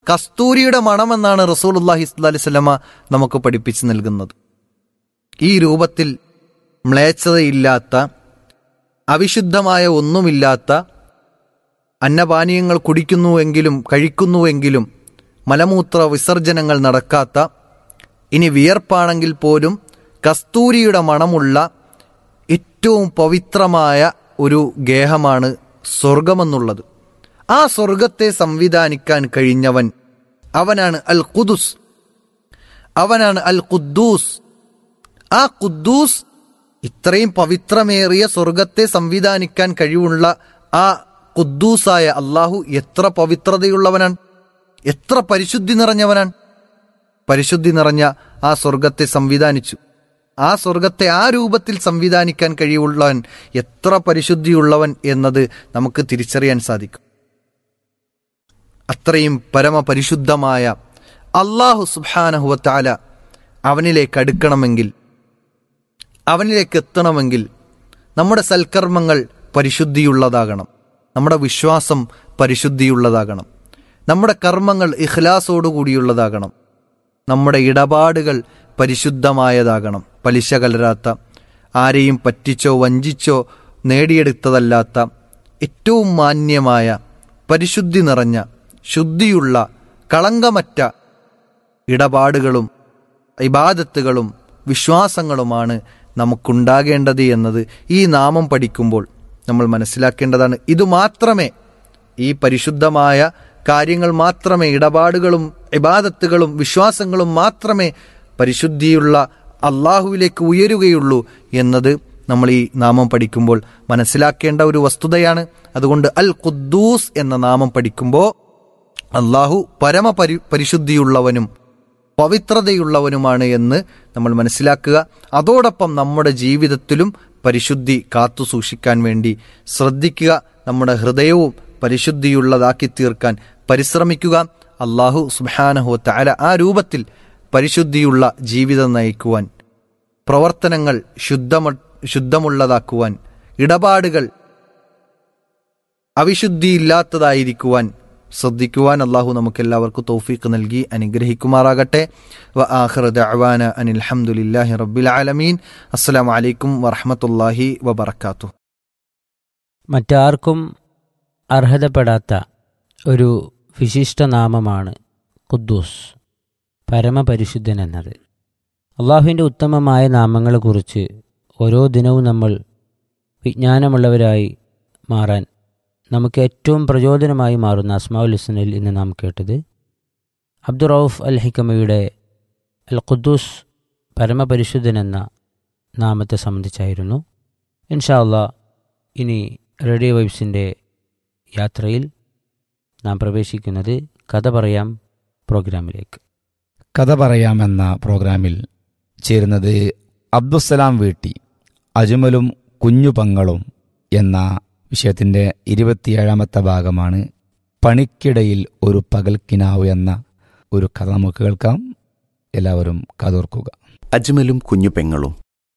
കസ്തൂരിയുടെ മണമെന്നാണ് റസൂലുല്ലാഹി സ്വല്ലല്ലാഹി അലൈഹി വസല്ലമ നമുക്ക് പഠിപ്പിച്ചു നൽകുന്നത് ഈ രൂപത്തിൽ മ്ലേച്ഛതയില്ലാത്ത അവിശുദ്ധമായ ഒന്നുമില്ലാത്ത അന്നപാനീയങ്ങൾ കുടിക്കുന്നുവെങ്കിലും കഴിക്കുന്നുവെങ്കിലും മലമൂത്ര വിസർജനങ്ങൾ നടക്കാത്ത ഇനി വിയർപ്പാണെങ്കിൽ പോലും കസ്തൂരിയുടെ മണമുള്ള ഏറ്റവും പവിത്രമായ ഒരു ഗേഹമാണ് സ്വർഗമെന്നുള്ളത് ആ സ്വർഗത്തെ സംവിധാനിക്കാൻ കഴിഞ്ഞവൻ അവനാണ് അൽ ഖുദുസ് അവനാണ് അൽ ഖുദ്ദൂസ് ആ ഖുദ്ദൂസ് ഇത്രയും പവിത്രമേറിയ സ്വർഗത്തെ സംവിധാനിക്കാൻ കഴിവുള്ള ആ ഖുദ്ദൂസായ അള്ളാഹു എത്ര പവിത്രതയുള്ളവനാണ് എത്ര പരിശുദ്ധി നിറഞ്ഞവനാണ് പരിശുദ്ധി നിറഞ്ഞ ആ സ്വർഗത്തെ സംവിധാനിച്ചു ആ സ്വർഗത്തെ ആ രൂപത്തിൽ സംവിധാനിക്കാൻ കഴിവുള്ളവൻ എത്ര പരിശുദ്ധിയുള്ളവൻ എന്നത് നമുക്ക് തിരിച്ചറിയാൻ സാധിക്കും അത്രയും പരമപരിശുദ്ധമായ അള്ളാഹു സുബാനഹുവത്താല അവനിലേക്ക് അടുക്കണമെങ്കിൽ അവനിലേക്ക് എത്തണമെങ്കിൽ നമ്മുടെ സൽക്കർമ്മങ്ങൾ പരിശുദ്ധിയുള്ളതാകണം നമ്മുടെ വിശ്വാസം പരിശുദ്ധിയുള്ളതാകണം നമ്മുടെ കർമ്മങ്ങൾ ഇഖ്ലാസോടുകൂടിയുള്ളതാകണം നമ്മുടെ ഇടപാടുകൾ പരിശുദ്ധമായതാകണം പലിശ കലരാത്ത ആരെയും പറ്റിച്ചോ വഞ്ചിച്ചോ നേടിയെടുത്തതല്ലാത്ത ഏറ്റവും മാന്യമായ പരിശുദ്ധി നിറഞ്ഞ ശുദ്ധിയുള്ള കളങ്കമറ്റ ഇടപാടുകളും ഇബാദത്തുകളും വിശ്വാസങ്ങളുമാണ് നമുക്കുണ്ടാകേണ്ടത് എന്നത് ഈ നാമം പഠിക്കുമ്പോൾ നമ്മൾ മനസ്സിലാക്കേണ്ടതാണ് ഇതുമാത്രമേ ഈ പരിശുദ്ധമായ കാര്യങ്ങൾ മാത്രമേ ഇടപാടുകളും ഇബാദത്തുകളും വിശ്വാസങ്ങളും മാത്രമേ പരിശുദ്ധിയുള്ള അള്ളാഹുവിലേക്ക് ഉയരുകയുള്ളൂ എന്നത് നമ്മൾ ഈ നാമം പഠിക്കുമ്പോൾ മനസ്സിലാക്കേണ്ട ഒരു വസ്തുതയാണ് അതുകൊണ്ട് അൽ ഖുദ്ദൂസ് എന്ന നാമം പഠിക്കുമ്പോൾ അള്ളാഹു പരമപരി പരിശുദ്ധിയുള്ളവനും പവിത്രതയുള്ളവനുമാണ് എന്ന് നമ്മൾ മനസ്സിലാക്കുക അതോടൊപ്പം നമ്മുടെ ജീവിതത്തിലും പരിശുദ്ധി കാത്തു സൂക്ഷിക്കാൻ വേണ്ടി ശ്രദ്ധിക്കുക നമ്മുടെ ഹൃദയവും പരിശുദ്ധിയുള്ളതാക്കി തീർക്കാൻ പരിശ്രമിക്കുക അള്ളാഹു സുബാനഹു തല ആ രൂപത്തിൽ പരിശുദ്ധിയുള്ള ജീവിതം നയിക്കുവാൻ പ്രവർത്തനങ്ങൾ ശുദ്ധമ ശുദ്ധമുള്ളതാക്കുവാൻ ഇടപാടുകൾ അവിശുദ്ധിയില്ലാത്തതായിരിക്കുവാൻ ശ്രദ്ധിക്കുവാൻ അള്ളാഹു നമുക്കെല്ലാവർക്കും തൗഫീഖ് നൽകി അനുഗ്രഹിക്കുമാറാകട്ടെ വ ആഖിറ ദഅവാന അനിൽ ഹംദുലില്ലാഹി റബ്ബിൽ ആലമീൻ അസ്സലാമു അലൈക്കും വറഹ്മത്തുള്ളാഹി വബറകാതുഹു മറ്റാർക്കും അർഹതപ്പെടാത്ത ഒരു വിശിഷ്ട നാമമാണ് ഖുദ്ദൂസ് പരമപരിശുദ്ധൻ എന്നത് അള്ളാഹുവിൻ്റെ ഉത്തമമായ നാമങ്ങളെക്കുറിച്ച് ഓരോ ദിനവും നമ്മൾ വിജ്ഞാനമുള്ളവരായി മാറാൻ നമുക്ക് ഏറ്റവും പ്രചോദനമായി മാറുന്ന അസ്മാഉൽ ഹുസ്നയിൽ ഇന്ന് നാം കേട്ടത് അബ്ദുറൌഫ് അൽ ഹിക്കമയുടെ അൽ ഖുദ്ദൂസ് പരമപരിശുദ്ധൻ എന്ന നാമത്തെ സംബന്ധിച്ചായിരുന്നു ഇൻഷാ അള്ളാ ഇനി റേഡിയോ വൈബ്സിൻ്റെ യാത്രയിൽ നാം പ്രവേശിക്കുന്നത് കഥ പറയാം പ്രോഗ്രാമിലേക്ക് കഥ പറയാമെന്ന പ്രോഗ്രാമിൽ ചേരുന്നത് അബ്ദുസലാം വീട്ടി അജ്മലും കുഞ്ഞു പങ്ങളും എന്ന വിഷയത്തിൻ്റെ ഇരുപത്തിയേഴാമത്തെ ഭാഗമാണ് പണിക്കിടയിൽ ഒരു പകൽക്കിനാവ് എന്ന ഒരു കഥ നമുക്ക് കേൾക്കാം എല്ലാവരും കതോർക്കുക അജ്മലും കുഞ്ഞു പെങ്ങളും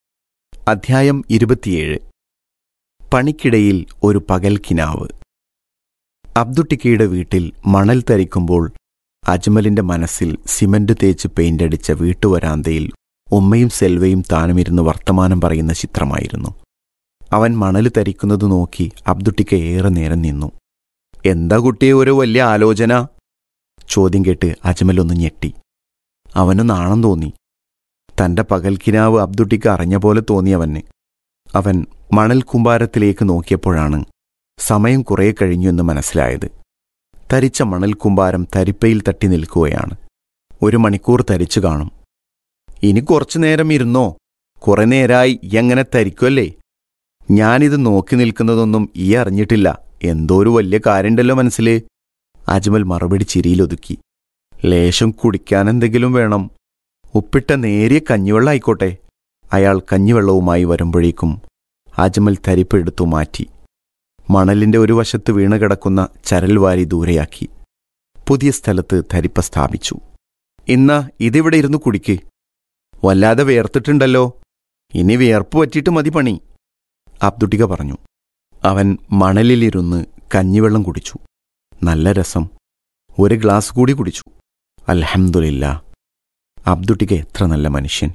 അധ്യായം ഇരുപത്തിയേഴ് പണിക്കിടയിൽ ഒരു പകൽ കിനാവ് അബ്ദുട്ടിക്കയുടെ വീട്ടിൽ മണൽ തരിക്കുമ്പോൾ അജ്മലിന്റെ മനസ്സിൽ സിമന്റ് തേച്ച് പെയിന്റടിച്ച വീട്ടുവരാന്തയിൽ ഉമ്മയും സെൽവയും താനുമിരുന്ന് വർത്തമാനം പറയുന്ന ചിത്രമായിരുന്നു അവൻ മണൽ തരിക്കുന്നത് നോക്കി അബ്ദുട്ടിക്ക ഏറെ നേരം നിന്നു എന്താ കുട്ടിയെ ഒരു വലിയ ആലോചന ചോദ്യം കേട്ട് അജ്മലൊന്ന് ഞെട്ടി അവന് നാണം തോന്നി തന്റെ പകൽക്കിനാവ് അബ്ദുട്ടിക്ക് അറിഞ്ഞ പോലെ തോന്നിയവന് അവൻ മണൽ കുമ്പാരത്തിലേക്ക് നോക്കിയപ്പോഴാണ് സമയം കുറെ കഴിഞ്ഞു എന്ന് മനസ്സിലായത് തരിച്ച മണൽ കുമ്പാരം തരിപ്പയിൽ തട്ടി നിൽക്കുകയാണ് ഒരു മണിക്കൂർ തരിച്ചു കാണും ഇനി കുറച്ചു നേരം ഇരുന്നോ കുറെ നേരായി ഈ അങ്ങനെ തരിക്കുമല്ലേ ഞാനിത് നോക്കി നിൽക്കുന്നതൊന്നും ഈ അറിഞ്ഞിട്ടില്ല എന്തോ ഒരു വലിയ കാര്യണ്ടല്ലോ മനസ്സില് അജ്മൽ മറുപടി ചിരിയിലൊതുക്കി ലേശം കുടിക്കാനെന്തെങ്കിലും വേണം ഉപ്പിട്ട നേരിയ കഞ്ഞിവെള്ളം ആയിക്കോട്ടെ അയാൾ കഞ്ഞിവെള്ളവുമായി വരുമ്പോഴേക്കും അജ്മൽ തരിപ്പ് എടുത്തു മാറ്റി മണലിന്റെ ഒരു വശത്ത് വീണ് കിടക്കുന്ന ചരൽ വാരി ദൂരെയാക്കി പുതിയ സ്ഥലത്ത് തരിപ്പ സ്ഥാപിച്ചു ഇന്ന് ഇതിവിടെ ഇരുന്ന് കുടിക്ക് വല്ലാതെ വിയർത്തിട്ടുണ്ടല്ലോ ഇനി വിയർപ്പ് പറ്റിയിട്ട് മതി പണി അബ്ദുട്ടിക പറഞ്ഞു അവൻ മണലിലിരുന്ന് കഞ്ഞിവെള്ളം കുടിച്ചു നല്ല രസം ഒരു ഗ്ലാസ് കൂടി കുടിച്ചു അൽഹംദുലില്ല അബ്ദുട്ടിക എത്ര നല്ല മനുഷ്യൻ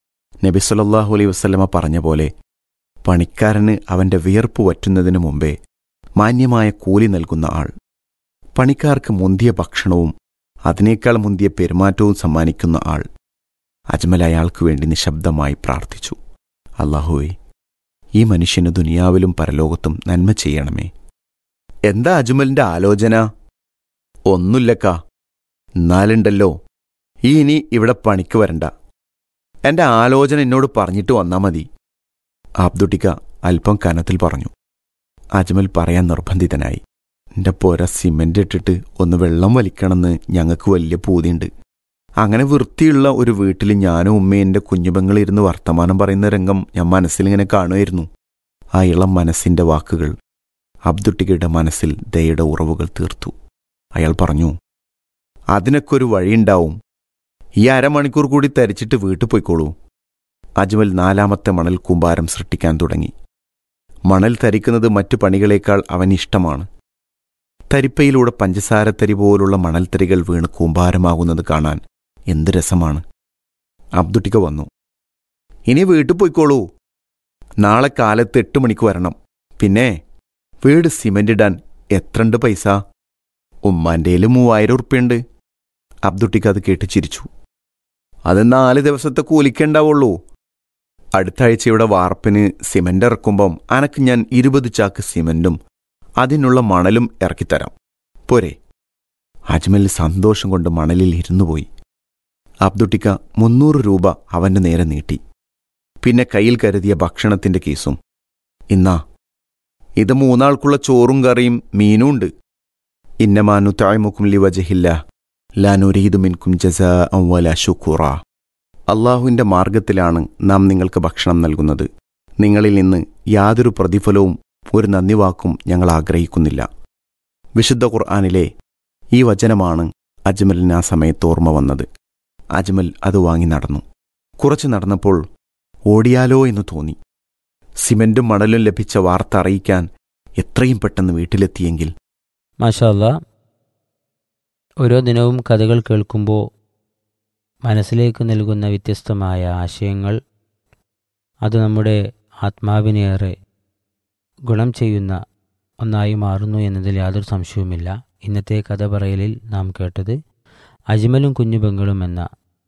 നബി സല്ലല്ലാഹു അലൈഹി വസല്ലമ പറഞ്ഞ പോലെ പണിക്കാരന് അവന്റെ വിയർപ്പ് വറ്റുന്നതിനു മുമ്പേ മാന്യമായ കൂലി നൽകുന്ന ആൾ പണിക്കാർക്ക് മുന്തിയ ഭക്ഷണവും അതിനേക്കാൾ മുന്തിയ പെരുമാറ്റവും സമ്മാനിക്കുന്ന ആൾ അജ്മൽ അയാൾക്കു വേണ്ടി നിശബ്ദമായി പ്രാർത്ഥിച്ചു അള്ളാഹുവേ ഈ മനുഷ്യന് ദുനിയാവിലും പരലോകത്തും നന്മ ചെയ്യണമേ എന്താ അജ്മലിന്റെ ആലോചന ഒന്നുമില്ലക്കാ എന്നാലുണ്ടല്ലോ ഈ ഇനി ഇവിടെ പണിക്ക് വരണ്ട എന്റെ ആലോചന എന്നോട് പറഞ്ഞിട്ട് വന്നാ മതി അബ്ദുട്ടിക്ക അല്പം കനത്തിൽ പറഞ്ഞു അജ്മൽ പറയാൻ നിർബന്ധിതനായി എന്റെ പോര സിമന്റ് ഇട്ടിട്ട് ഒന്ന് വെള്ളം വലിക്കണമെന്ന് ഞങ്ങൾക്ക് വലിയ പൂതിയുണ്ട് അങ്ങനെ വൃത്തിയുള്ള ഒരു വീട്ടിൽ ഞാനും ഉമ്മയും എൻ്റെ കുഞ്ഞുപെങ്ങളിരുന്ന് വർത്തമാനം പറയുന്ന രംഗം ഞാൻ മനസ്സിലിങ്ങനെ കാണുമായിരുന്നു ആ ഇളം മനസ്സിന്റെ വാക്കുകൾ അബ്ദുട്ടിക്കയുടെ മനസ്സിൽ ദയയുടെ ഉറവുകൾ തീർത്തു അയാൾ പറഞ്ഞു അതിനൊക്കെ ഒരു വഴിയുണ്ടാവും ഈ അരമണിക്കൂർ കൂടി തരിച്ചിട്ട് വീട്ടിൽ പോയിക്കോളൂ അജ്മൽ നാലാമത്തെ മണൽ കൂമ്പാരം സൃഷ്ടിക്കാൻ തുടങ്ങി മണൽ തരിക്കുന്നത് മറ്റു പണികളേക്കാൾ അവൻ ഇഷ്ടമാണ് തരിപ്പയിലൂടെ പഞ്ചസാരത്തരി പോലുള്ള മണൽത്തരികൾ വീണ് കൂമ്പാരമാകുന്നത് കാണാൻ എന്ത് രസമാണ് അബ്ദുട്ടിക്ക വന്നു ഇനി വീട്ടിൽ പോയിക്കോളൂ നാളെ കാലത്ത് എട്ട് മണിക്ക് വരണം പിന്നെ വീട് സിമന്റ് ഇടാൻ എത്രണ്ട് പൈസ ഉമ്മാൻ്റെയിൽ മൂവായിരം ഉറുപ്പ്യുണ്ട് അബ്ദുട്ടിക്ക് അത് കേട്ട് ചിരിച്ചു അത് നാല് ദിവസത്തെ കൂലിക്കുണ്ടാവുള്ളൂ അടുത്ത ആഴ്ച ഇവിടെ വാർപ്പിന് സിമന്റ് ഇറക്കുമ്പം അനക്ക് ഞാൻ ഇരുപത് ചാക്ക് സിമന്റും അതിനുള്ള മണലും ഇറക്കിത്തരാം പോരെ അജ്മൽ സന്തോഷം കൊണ്ട് മണലിൽ ഇരുന്നുപോയി അബ്ദുട്ടിക്ക മുന്നൂറ് രൂപ അവന്റെ നേരെ നീട്ടി പിന്നെ കയ്യിൽ കരുതിയ ഭക്ഷണത്തിന്റെ കേസും ഇന്നാ ഇത് മൂന്നാൾക്കുള്ള ചോറും കറിയും മീനും ഉണ്ട് ഇന്നമാനു തായ്മുക്കും ലിവജഹില്ല ലാനുരീദു മിൻകും ജസാ വല ശുക്കൂറ അള്ളാഹുവിന്റെ മാർഗത്തിലാണ് നാം നിങ്ങൾക്ക് ഭക്ഷണം നൽകുന്നത് നിങ്ങളിൽ നിന്ന് യാതൊരു പ്രതിഫലവും ഒരു നന്ദിവാക്കും ഞങ്ങൾ ആഗ്രഹിക്കുന്നില്ല വിശുദ്ധ ഖുർആാനിലെ ഈ വചനമാണ് അജ്മലിന് ആ സമയത്ത് ഓർമ്മ വന്നത് അജ്മൽ അത് വാങ്ങി നടന്നു കുറച്ചു നടന്നപ്പോൾ ഓടിയാലോ എന്ന് തോന്നി സിമന്റും മണലും ലഭിച്ച വാർത്ത അറിയിക്കാൻ എത്രയും പെട്ടെന്ന് വീട്ടിലെത്തിയെങ്കിൽ മാഷാല്ല ഓരോ ദിനവും കഥകൾ കേൾക്കുമ്പോൾ മനസ്സിലേക്ക് നൽകുന്ന വ്യത്യസ്തമായ ആശയങ്ങൾ അത് നമ്മുടെ ആത്മാവിനേറെ ഗുണം ചെയ്യുന്ന ഒന്നായി മാറുന്നു എന്നതിൽ യാതൊരു സംശയവുമില്ല ഇന്നത്തെ കഥ പറയലിൽ നാം കേട്ടത് അജ്മലും കുഞ്ഞുപെങ്ങളും എന്ന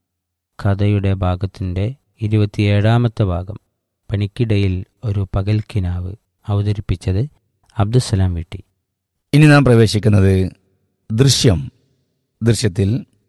കഥയുടെ ഭാഗത്തിൻ്റെ ഇരുപത്തിയേഴാമത്തെ ഭാഗം പണിക്കിടയിൽ ഒരു പകൽക്കിനാവ് അവതരിപ്പിച്ചത് അബ്ദുസലാം വീട്ടി ഇനി നാം പ്രവേശിക്കുന്നത് ദൃശ്യം ദൃശ്യത്തിൽ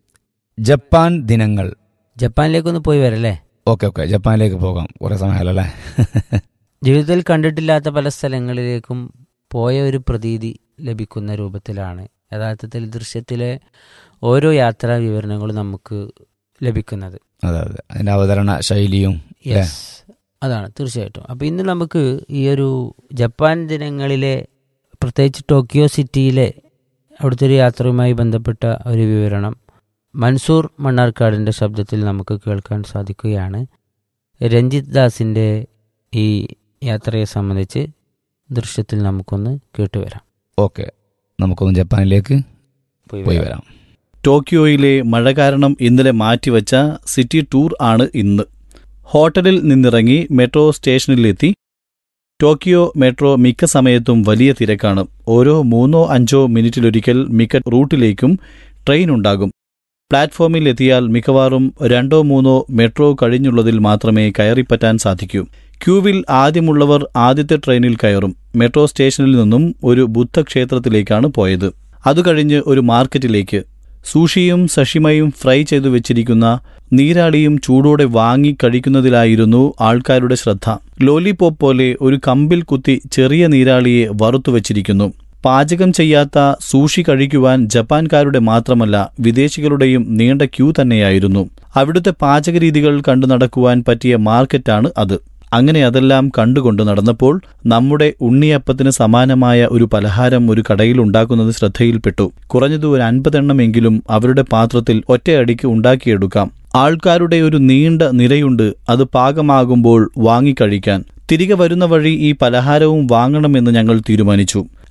ജപ്പാൻ ദിനങ്ങൾ ജപ്പാനിലേക്കൊന്ന് പോയി വരല്ലേ ഓക്കെ ഓക്കെ ജപ്പാനിലേക്ക് പോകാം കുറേ സമയമല്ലോ അല്ലേ ജീവിതത്തിൽ കണ്ടിട്ടില്ലാത്ത പല സ്ഥലങ്ങളിലേക്കും പോയ ഒരു പ്രതീതി ലഭിക്കുന്ന രൂപത്തിലാണ് യഥാർത്ഥത്തിൽ ദൃശ്യത്തിലെ ഓരോ യാത്രാ വിവരണങ്ങളും നമുക്ക് ലഭിക്കുന്നത് അതെ അതെ അതിൻ്റെ അവതരണ ശൈലിയും അല്ലേ? യെസ് അതാണ് തീർച്ചയായിട്ടും അപ്പോൾ ഇന്ന് നമുക്ക് ഈ ഒരു ജപ്പാൻ ദിനങ്ങളിലെ പ്രത്യേകിച്ച് ടോക്കിയോ സിറ്റിയിലെ അവിടുത്തെ ഒരു യാത്രയുമായി ബന്ധപ്പെട്ട ഒരു വിവരണം മൻസൂർ മണ്ണാർക്കാടിൻ്റെ ശബ്ദത്തിൽ നമുക്ക് കേൾക്കാൻ സാധിക്കുകയാണ് രഞ്ജിത് ദാസിൻ്റെ ഈ യാത്രയെ സംബന്ധിച്ച് ദൃശ്യത്തിൽ നമുക്കൊന്ന് കേട്ടുവരാം ഓക്കെ നമുക്കൊന്ന് ജപ്പാനിലേക്ക് പോയി പോയി വരാം വരാം ടോക്കിയോയിലെ മഴ കാരണം ഇന്നലെ മാറ്റിവച്ച സിറ്റി ടൂർ ആണ് ഇന്ന് ഹോട്ടലിൽ നിന്നിറങ്ങി മെട്രോ സ്റ്റേഷനിലെത്തി ടോക്കിയോ മെട്രോ മിക്ക സമയത്തും വലിയ തിരക്കാണ് ഓരോ മൂന്നോ അഞ്ചോ മിനിറ്റിലൊരിക്കൽ മിക്ക റൂട്ടിലേക്കും ട്രെയിൻ ഉണ്ടാകും പ്ലാറ്റ്ഫോമിൽ എത്തിയാൽ മിക്കവാറും രണ്ടോ മൂന്നോ മെട്രോ കഴിഞ്ഞുള്ളതിൽ മാത്രമേ കയറിപ്പറ്റാൻ സാധിക്കൂ ക്യൂവിൽ ആദ്യമുള്ളവർ ആദ്യത്തെ ട്രെയിനിൽ കയറും മെട്രോ സ്റ്റേഷനിൽ നിന്നും ഒരു ബുദ്ധക്ഷേത്രത്തിലേക്കാണ് പോയത് അതുകഴിഞ്ഞ് ഒരു മാർക്കറ്റിലേക്ക് സൂഷിയും സഷിമയും ഫ്രൈ ചെയ്തു വെച്ചിരിക്കുന്ന നീരാളിയും ചൂടോടെ വാങ്ങി കഴിക്കുന്നതിലായിരുന്നു ആൾക്കാരുടെ ശ്രദ്ധ ലോലിപോപ്പ് പോലെ ഒരു കമ്പിൽ കുത്തി ചെറിയ നീരാളിയെ വറുത്തു വച്ചിരിക്കുന്നു പാചകം ചെയ്യാത്ത സൂഷി കഴിക്കുവാൻ ജപ്പാൻകാരുടെ മാത്രമല്ല വിദേശികളുടെയും നീണ്ട ക്യൂ തന്നെയായിരുന്നു അവിടുത്തെ പാചകരീതികൾ കണ്ടു നടക്കുവാൻ പറ്റിയ മാർക്കറ്റാണ് അത് അങ്ങനെ അതെല്ലാം കണ്ടുകൊണ്ട് നടന്നപ്പോൾ നമ്മുടെ ഉണ്ണിയപ്പത്തിന് സമാനമായ ഒരു പലഹാരം ഒരു കടയിൽ ഉണ്ടാക്കുന്നത് ശ്രദ്ധയിൽപ്പെട്ടു കുറഞ്ഞത് ഒരു അൻപതെണ്ണമെങ്കിലും അവരുടെ പാത്രത്തിൽ ഒറ്റയടിക്ക് ഉണ്ടാക്കിയെടുക്കാം ആൾക്കാരുടെ ഒരു നീണ്ട നിരയുണ്ട് അത് പാകമാകുമ്പോൾ വാങ്ങിക്കഴിക്കാൻ തിരികെ വരുന്ന വഴി ഈ പലഹാരവും വാങ്ങണമെന്ന് ഞങ്ങൾ തീരുമാനിച്ചു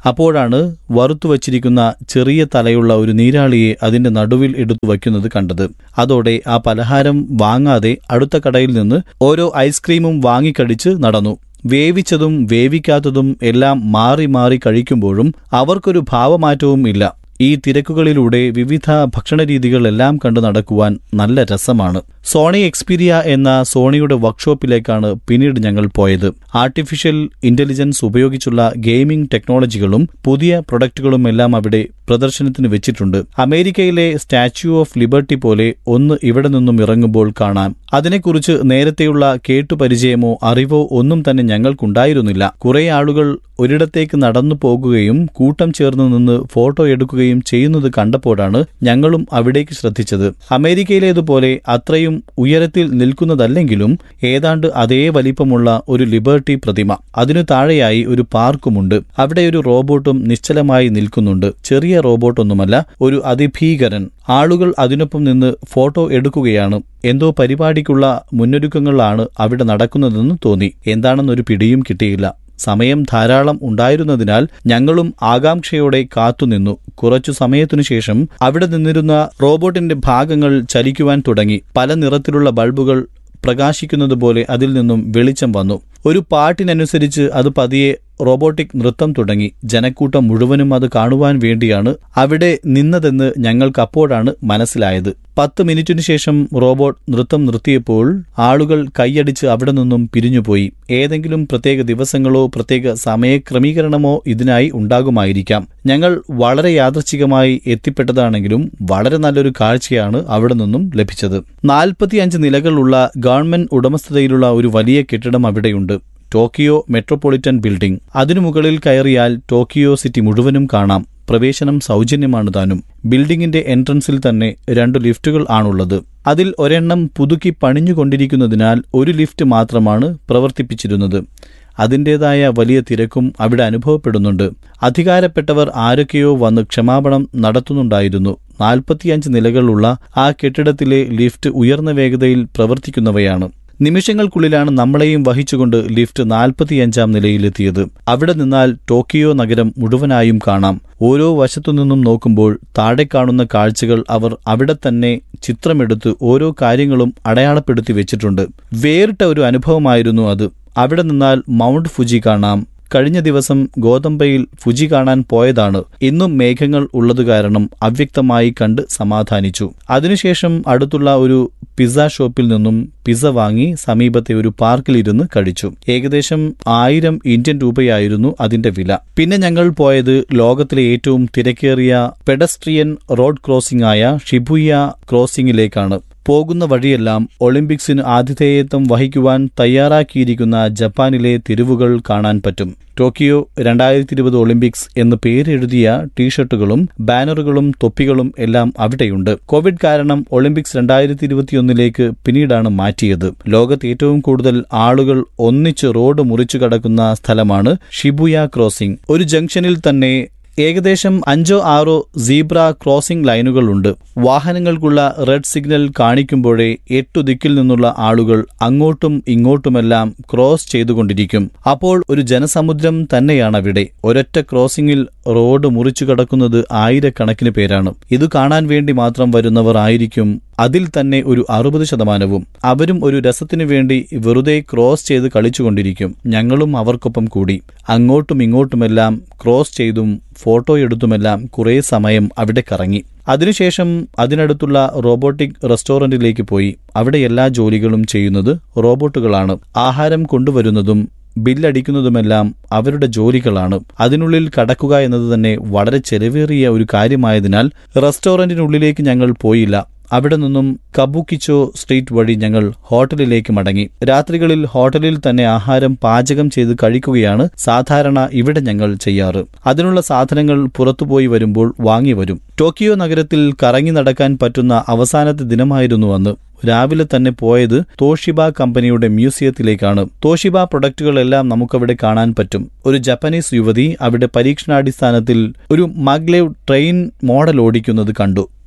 അപ്പോഴാണ് വറുത്തു വച്ചിരിക്കുന്ന ചെറിയ തലയുള്ള ഒരു നീരാളിയെ അതിന്റെ നടുവിൽ എടുത്തു വയ്ക്കുന്നത് കണ്ടത് അതോടെ ആ പലഹാരം വാങ്ങാതെ അടുത്ത കടയിൽ നിന്ന് ഓരോ ഐസ്ക്രീമും വാങ്ങിക്കടിച്ച് നടന്നു വേവിച്ചതും വേവിക്കാത്തതും എല്ലാം മാറി മാറി കഴിക്കുമ്പോഴും അവർക്കൊരു ഭാവമാറ്റവും ഇല്ല ഈ തിരക്കുകളിലൂടെ വിവിധ ഭക്ഷണരീതികളെല്ലാം കണ്ടു നടക്കുവാൻ നല്ല രസമാണ് സോണി എക്സ്പീരിയ എന്ന സോണിയുടെ വർക്ക്ഷോപ്പിലേക്കാണ് പിന്നീട് ഞങ്ങൾ പോയത് ആർട്ടിഫിഷ്യൽ ഇന്റലിജൻസ് ഉപയോഗിച്ചുള്ള ഗെയിമിംഗ് ടെക്നോളജികളും പുതിയ പ്രൊഡക്റ്റുകളും എല്ലാം അവിടെ പ്രദർശനത്തിന് വെച്ചിട്ടുണ്ട് അമേരിക്കയിലെ സ്റ്റാച്യു ഓഫ് ലിബർട്ടി പോലെ ഒന്ന് ഇവിടെ നിന്നും ഇറങ്ങുമ്പോൾ കാണാം അതിനെക്കുറിച്ച് നേരത്തെയുള്ള കേട്ടുപരിചയമോ അറിവോ ഒന്നും തന്നെ ഞങ്ങൾക്കുണ്ടായിരുന്നില്ല കുറെ ആളുകൾ ഒരിടത്തേക്ക് നടന്നു പോകുകയും കൂട്ടം ചേർന്ന് നിന്ന് ഫോട്ടോ എടുക്കുകയും ചെയ്യുന്നത് കണ്ടപ്പോഴാണ് ഞങ്ങളും അവിടേക്ക് ശ്രദ്ധിച്ചത് അമേരിക്കയിലേതുപോലെ അത്രയും ഉയരത്തിൽ നിൽക്കുന്നതല്ലെങ്കിലും ഏതാണ്ട് അതേ വലിപ്പമുള്ള ഒരു ലിബർട്ടി പ്രതിമ അതിനു താഴെയായി ഒരു പാർക്കുമുണ്ട് അവിടെ ഒരു റോബോട്ടും നിശ്ചലമായി നിൽക്കുന്നുണ്ട് ചെറിയ റോബോട്ടൊന്നുമല്ല ഒരു അതിഭീകരൻ ആളുകൾ അതിനൊപ്പം നിന്ന് ഫോട്ടോ എടുക്കുകയാണ് എന്തോ പരിപാടിക്കുള്ള മുന്നൊരുക്കങ്ങളാണ് അവിടെ നടക്കുന്നതെന്ന് തോന്നി എന്താണെന്നൊരു പിടിയും കിട്ടിയില്ല സമയം ധാരാളം ഉണ്ടായിരുന്നതിനാൽ ഞങ്ങളും ആകാംക്ഷയോടെ കാത്തുനിന്നു കുറച്ചു സമയത്തിനു ശേഷം അവിടെ നിന്നിരുന്ന റോബോട്ടിന്റെ ഭാഗങ്ങൾ ചലിക്കുവാൻ തുടങ്ങി പല നിറത്തിലുള്ള ബൾബുകൾ പ്രകാശിക്കുന്നത് പോലെ അതിൽ നിന്നും വെളിച്ചം വന്നു ഒരു പാട്ടിനനുസരിച്ച് അത് പതിയെ റോബോട്ടിക് നൃത്തം തുടങ്ങി ജനക്കൂട്ടം മുഴുവനും അത് കാണുവാൻ വേണ്ടിയാണ് അവിടെ നിന്നതെന്ന് ഞങ്ങൾക്ക് അപ്പോഴാണ് മനസ്സിലായത് പത്ത് മിനിറ്റിനു ശേഷം റോബോട്ട് നൃത്തം നിർത്തിയപ്പോൾ ആളുകൾ കൈയടിച്ച് അവിടെ നിന്നും പിരിഞ്ഞുപോയി ഏതെങ്കിലും പ്രത്യേക ദിവസങ്ങളോ പ്രത്യേക സമയക്രമീകരണമോ ഇതിനായി ഉണ്ടാകുമായിരിക്കാം ഞങ്ങൾ വളരെ യാദൃച്ഛികമായി എത്തിപ്പെട്ടതാണെങ്കിലും വളരെ നല്ലൊരു കാഴ്ചയാണ് അവിടെ നിന്നും ലഭിച്ചത് നാൽപ്പത്തിയഞ്ച് നിലകളുള്ള ഗവൺമെന്റ് ഉടമസ്ഥതയിലുള്ള ഒരു വലിയ കെട്ടിടം അവിടെയുണ്ട് ടോക്കിയോ മെട്രോപൊളിറ്റൻ ബിൽഡിംഗ് അതിനു മുകളിൽ കയറിയാൽ ടോക്കിയോ സിറ്റി മുഴുവനും കാണാം പ്രവേശനം സൗജന്യമാണ് താനും ബിൽഡിംഗിന്റെ എൻട്രൻസിൽ തന്നെ രണ്ടു ലിഫ്റ്റുകൾ ആണുള്ളത് അതിൽ ഒരെണ്ണം പുതുക്കി പണിഞ്ഞുകൊണ്ടിരിക്കുന്നതിനാൽ ഒരു ലിഫ്റ്റ് മാത്രമാണ് പ്രവർത്തിപ്പിച്ചിരുന്നത് അതിൻ്റെതായ വലിയ തിരക്കും അവിടെ അനുഭവപ്പെടുന്നുണ്ട് അധികാരപ്പെട്ടവർ ആരൊക്കെയോ വന്ന് ക്ഷമാപണം നടത്തുന്നുണ്ടായിരുന്നു നാൽപ്പത്തിയഞ്ച് നിലകളുള്ള ആ കെട്ടിടത്തിലെ ലിഫ്റ്റ് ഉയർന്ന വേഗതയിൽ പ്രവർത്തിക്കുന്നവയാണ് നിമിഷങ്ങൾക്കുള്ളിലാണ് നമ്മളെയും വഹിച്ചുകൊണ്ട് ലിഫ്റ്റ് നാൽപ്പത്തിയഞ്ചാം നിലയിലെത്തിയത് അവിടെ നിന്നാൽ ടോക്കിയോ നഗരം മുഴുവനായും കാണാം ഓരോ വശത്തുനിന്നും നോക്കുമ്പോൾ താഴെ കാണുന്ന കാഴ്ചകൾ അവർ അവിടെ തന്നെ ചിത്രമെടുത്ത് ഓരോ കാര്യങ്ങളും അടയാളപ്പെടുത്തി വെച്ചിട്ടുണ്ട് വേറിട്ട ഒരു അനുഭവമായിരുന്നു അത് അവിടെ നിന്നാൽ മൗണ്ട് ഫുജി കാണാം കഴിഞ്ഞ ദിവസം ഗോതമ്പയിൽ ഫുജി കാണാൻ പോയതാണ് ഇന്നും മേഘങ്ങൾ ഉള്ളത് കാരണം അവ്യക്തമായി കണ്ട് സമാധാനിച്ചു അതിനുശേഷം അടുത്തുള്ള ഒരു പിസ്സ ഷോപ്പിൽ നിന്നും പിസ്സ വാങ്ങി സമീപത്തെ ഒരു പാർക്കിലിരുന്ന് കഴിച്ചു ഏകദേശം ആയിരം ഇന്ത്യൻ രൂപയായിരുന്നു അതിന്റെ വില പിന്നെ ഞങ്ങൾ പോയത് ലോകത്തിലെ ഏറ്റവും തിരക്കേറിയ പെഡസ്ട്രിയൻ റോഡ് ക്രോസിംഗ് ആയ ഷിബുയ ക്രോസിംഗിലേക്കാണ് പോകുന്ന വഴിയെല്ലാം ഒളിമ്പിക്സിന് ആതിഥേയത്വം വഹിക്കുവാൻ തയ്യാറാക്കിയിരിക്കുന്ന ജപ്പാനിലെ തെരുവുകൾ കാണാൻ പറ്റും ടോക്കിയോ രണ്ടായിരത്തി ഇരുപത് ഒളിമ്പിക്സ് എന്ന് പേരെഴുതിയ ടീഷർട്ടുകളും ബാനറുകളും തൊപ്പികളും എല്ലാം അവിടെയുണ്ട് കോവിഡ് കാരണം ഒളിമ്പിക്സ് രണ്ടായിരത്തി ഇരുപത്തിയൊന്നിലേക്ക് പിന്നീടാണ് മാറ്റിയത് ലോകത്ത് ഏറ്റവും കൂടുതൽ ആളുകൾ ഒന്നിച്ച് റോഡ് മുറിച്ചു കടക്കുന്ന സ്ഥലമാണ് ഷിബുയ ക്രോസിംഗ് ഒരു ജംഗ്ഷനിൽ തന്നെ ഏകദേശം അഞ്ചോ ആറോ സീബ്ര ക്രോസിംഗ് ലൈനുകളുണ്ട് വാഹനങ്ങൾക്കുള്ള റെഡ് സിഗ്നൽ കാണിക്കുമ്പോഴേ എട്ടു ദിക്കിൽ നിന്നുള്ള ആളുകൾ അങ്ങോട്ടും ഇങ്ങോട്ടുമെല്ലാം ക്രോസ് ചെയ്തുകൊണ്ടിരിക്കും അപ്പോൾ ഒരു ജനസമുദ്രം തന്നെയാണ് അവിടെ ഒരൊറ്റ ക്രോസിംഗിൽ റോഡ് മുറിച്ചു കടക്കുന്നത് ആയിരക്കണക്കിന് പേരാണ് ഇത് കാണാൻ വേണ്ടി മാത്രം വരുന്നവർ ആയിരിക്കും അതിൽ തന്നെ ഒരു അറുപത് ശതമാനവും അവരും ഒരു രസത്തിനു വേണ്ടി വെറുതെ ക്രോസ് ചെയ്ത് കളിച്ചുകൊണ്ടിരിക്കും ഞങ്ങളും അവർക്കൊപ്പം കൂടി അങ്ങോട്ടും ഇങ്ങോട്ടുമെല്ലാം ക്രോസ് ചെയ്തും ഫോട്ടോ എടുത്തുമെല്ലാം കുറേ സമയം അവിടെ കറങ്ങി അതിനുശേഷം അതിനടുത്തുള്ള റോബോട്ടിക് റെസ്റ്റോറന്റിലേക്ക് പോയി അവിടെ എല്ലാ ജോലികളും ചെയ്യുന്നത് റോബോട്ടുകളാണ് ആഹാരം കൊണ്ടുവരുന്നതും ബില്ലടിക്കുന്നതുമെല്ലാം അവരുടെ ജോലികളാണ് അതിനുള്ളിൽ കടക്കുക എന്നത് തന്നെ വളരെ ചെലവേറിയ ഒരു കാര്യമായതിനാൽ റെസ്റ്റോറന്റിനുള്ളിലേക്ക് ഞങ്ങൾ പോയില്ല അവിടെ നിന്നും കബുക്കിച്ചോ സ്ട്രീറ്റ് വഴി ഞങ്ങൾ ഹോട്ടലിലേക്ക് മടങ്ങി രാത്രികളിൽ ഹോട്ടലിൽ തന്നെ ആഹാരം പാചകം ചെയ്ത് കഴിക്കുകയാണ് സാധാരണ ഇവിടെ ഞങ്ങൾ ചെയ്യാറ് അതിനുള്ള സാധനങ്ങൾ പുറത്തുപോയി വരുമ്പോൾ വാങ്ങി വരും ടോക്കിയോ നഗരത്തിൽ കറങ്ങി നടക്കാൻ പറ്റുന്ന അവസാനത്തെ ദിനമായിരുന്നു അന്ന് രാവിലെ തന്നെ പോയത് തോഷിബ കമ്പനിയുടെ മ്യൂസിയത്തിലേക്കാണ് തോഷിബ പ്രൊഡക്റ്റുകളെല്ലാം നമുക്കവിടെ കാണാൻ പറ്റും ഒരു ജപ്പാനീസ് യുവതി അവിടെ പരീക്ഷണാടിസ്ഥാനത്തിൽ ഒരു മഗ്ലേവ് ട്രെയിൻ മോഡൽ ഓടിക്കുന്നത് കണ്ടു